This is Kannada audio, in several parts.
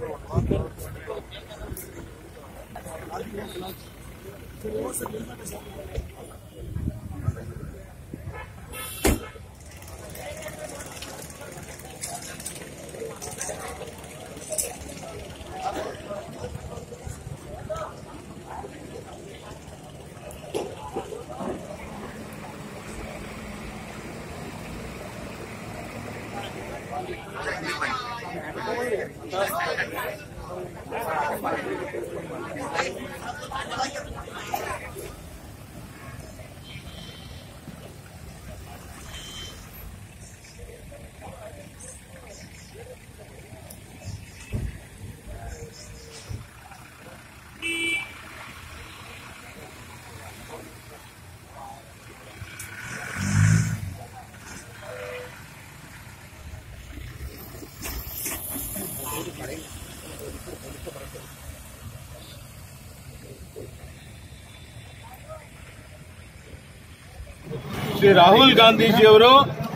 ಶ್ರೀ ರಾಹುಲ್ ಗಾಂಧೀಜಿಯವರು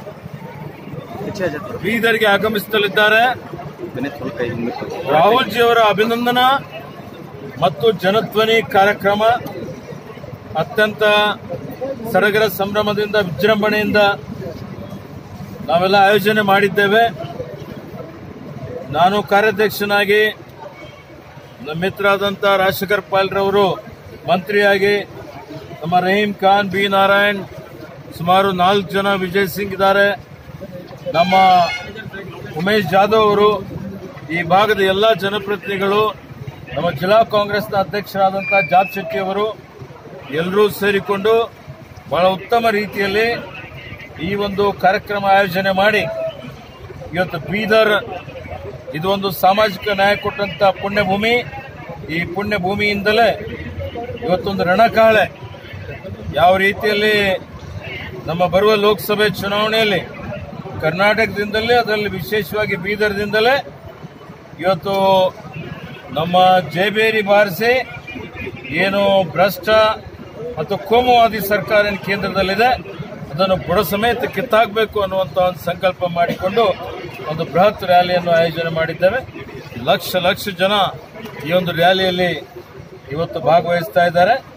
ಬೀದರ್ಗೆ ಆಗಮಿಸುತ್ತಲಿದ್ದಾರೆ ರಾಹುಲ್ ಜಿಯವರ ಅಭಿನಂದನಾ ಮತ್ತು ಜನಧ್ವನಿ ಕಾರ್ಯಕ್ರಮ ಅತ್ಯಂತ ಸಡಗರ ಸಂಭ್ರಮದಿಂದ ವಿಜೃಂಭಣೆಯಿಂದ ನಾವೆಲ್ಲ ಆಯೋಜನೆ ಮಾಡಿದ್ದೇವೆ ನಾನು ಕಾರ್ಯಾಧ್ಯಕ್ಷನಾಗಿ ನಮ್ಮ ಮಿತ್ರರಾದಂಥ ರಾಜಶೇಖರ್ ಪಾಲ್ರವರು ಮಂತ್ರಿಯಾಗಿ ನಮ್ಮ ರಹೀಂ ಖಾನ್ ಬಿ ನಾರಾಯಣ್ ಸುಮಾರು ನಾಲ್ಕು ಜನ ವಿಜಯ್ ಸಿಂಗ್ ಇದ್ದಾರೆ ನಮ್ಮ ಉಮೇಶ್ ಜಾಧವ್ ಅವರು ಈ ಭಾಗದ ಎಲ್ಲ ಜನಪ್ರತಿನಿಧಿಗಳು ನಮ್ಮ ಜಿಲ್ಲಾ ಕಾಂಗ್ರೆಸ್ನ ಅಧ್ಯಕ್ಷರಾದಂಥ ಜಾಬ್ ಶೆಟ್ಟಿ ಅವರು ಎಲ್ಲರೂ ಸೇರಿಕೊಂಡು ಬಹಳ ಉತ್ತಮ ರೀತಿಯಲ್ಲಿ ಈ ಒಂದು ಕಾರ್ಯಕ್ರಮ ಆಯೋಜನೆ ಮಾಡಿ ಇವತ್ತು ಬೀದರ್ ಇದು ಒಂದು ಸಾಮಾಜಿಕ ನ್ಯಾಯ ಕೊಟ್ಟಂತ ಪುಣ್ಯಭೂಮಿ ಈ ಪುಣ್ಯ ಭೂಮಿಯಿಂದಲೇ ಇವತ್ತೊಂದು ರಣಕಾಳೆ ಯಾವ ರೀತಿಯಲ್ಲಿ ನಮ್ಮ ಬರುವ ಲೋಕಸಭೆ ಚುನಾವಣೆಯಲ್ಲಿ ಕರ್ನಾಟಕದಿಂದಲೇ ಅದರಲ್ಲಿ ವಿಶೇಷವಾಗಿ ಬೀದರ್ದಿಂದಲೇ ಇವತ್ತು ನಮ್ಮ ಜಯಬೇರಿ ಬಾರಿಸಿ ಏನು ಭ್ರಷ್ಟ ಮತ್ತು ಕೋಮುವಾದಿ ಸರ್ಕಾರ ಏನು ಕೇಂದ್ರದಲ್ಲಿದೆ ಅದನ್ನು ಬುಡ ಸಮೇತ ಕಿತ್ತಾಕಬೇಕು ಅನ್ನುವಂಥ ಒಂದು ಸಂಕಲ್ಪ ಮಾಡಿಕೊಂಡು ಒಂದು ಬೃಹತ್ ರ್ಯಾಲಿಯನ್ನು ಆಯೋಜನೆ ಮಾಡಿದ್ದೇವೆ ಲಕ್ಷ ಲಕ್ಷ ಜನ ಈ ಒಂದು ರ್ಯಾಲಿಯಲ್ಲಿ ಇವತ್ತು ಭಾಗವಹಿಸ್ತಾ ಇದ್ದಾರೆ